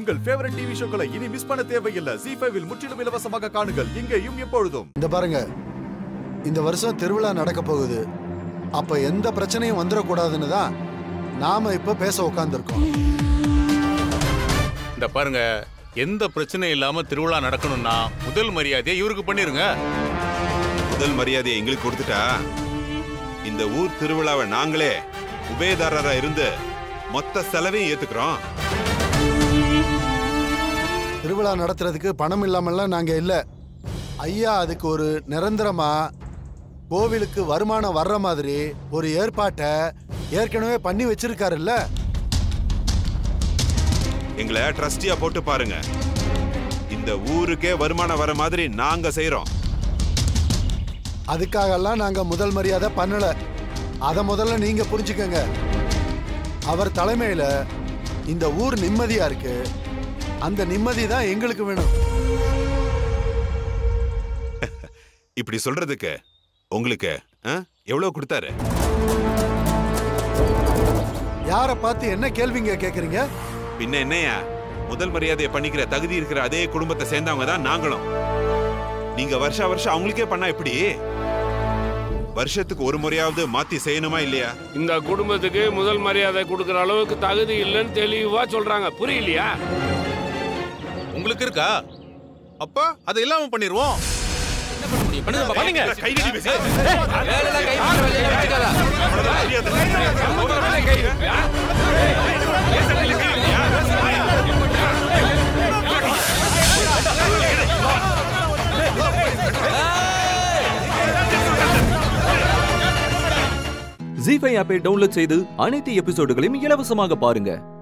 உங்கள் favourite TV ஷோக்களை இனி miss பண்ண தேவையில்லை ஜி ஃபைவில் முற்றிலும் இலவசமாக காணுங்கள் இங்கேயும் எப்பொழுதும் இந்த பாருங்க இந்த வருஷம் திருவிழா நடக்க போகுது அப்ப எந்த பிரச்சனையும் வந்துடக்கூடாதுன்னு தான் நாம இப்ப பேச உட்காந்துருக்கோம் இந்த பாருங்க எந்த பிரச்சனையும் இல்லாம திருவிழா நடக்கணும்னா முதல் மரியாதையை இவருக்கு பண்ணிருங்க முதல் மரியாதையை எங்களுக்கு கொடுத்துட்டா இந்த ஊர் திருவிழாவை நாங்களே உபயதாரரா இருந்து மொத்த செலவையும் ஏத்துக்கிறோம் திருவிழா நடத்துறதுக்கு பணம் இல்லாமல்லாம் நாங்க இல்ல ஐயா அதுக்கு ஒரு நிரந்தரமா கோவிலுக்கு வருமானம் வர்ற மாதிரி ஒரு ஏற்பாட்டை ஏற்கனவே பண்ணி வச்சிருக்காருல்ல எங்களை ட்ரஸ்டியா போட்டு பாருங்க இந்த ஊருக்கே வருமானம் வர மாதிரி நாங்க செய்றோம் அதுக்காகலாம் நாங்க முதல் மரியாதை பண்ணல அத முதல்ல நீங்க புரிஞ்சுக்கங்க அவர் தலைமையில இந்த ஊர் நிம்மதியா இருக்கு அந்த நிம்மதி தான் எங்களுக்கு வேணும் இப்படி சொல்றதுக்கு உங்களுக்கு ஆ, எவ்வளவு கொடுத்தாரு யாரை பார்த்து என்ன கேள்விங்க கேக்குறீங்க பின்ன என்னையா முதல் மரியாதையை பண்ணிக்கிற தகுதி இருக்கிற அதே குடும்பத்தை சேர்ந்தவங்க தான் நாங்களும் நீங்க வருஷா வருஷம் அவங்களுக்கே பண்ணா எப்படி வருஷத்துக்கு ஒரு முறையாவது மாத்தி செய்யணுமா இல்லையா இந்த குடும்பத்துக்கு முதல் மரியாதை கொடுக்கிற அளவுக்கு தகுதி இல்லைன்னு தெளிவா சொல்றாங்க புரியலையா உங்களுக்கு இருக்கா அப்ப அதை இல்லாம பண்ணிடுவோம் பண்ணுங்க கை நீட்டி பேசு. ஜி ஃபைவ் ஆப்பை டவுன்லோட் செய்து அனைத்து எபிசோடுகளையும் இலவசமாக பாருங்க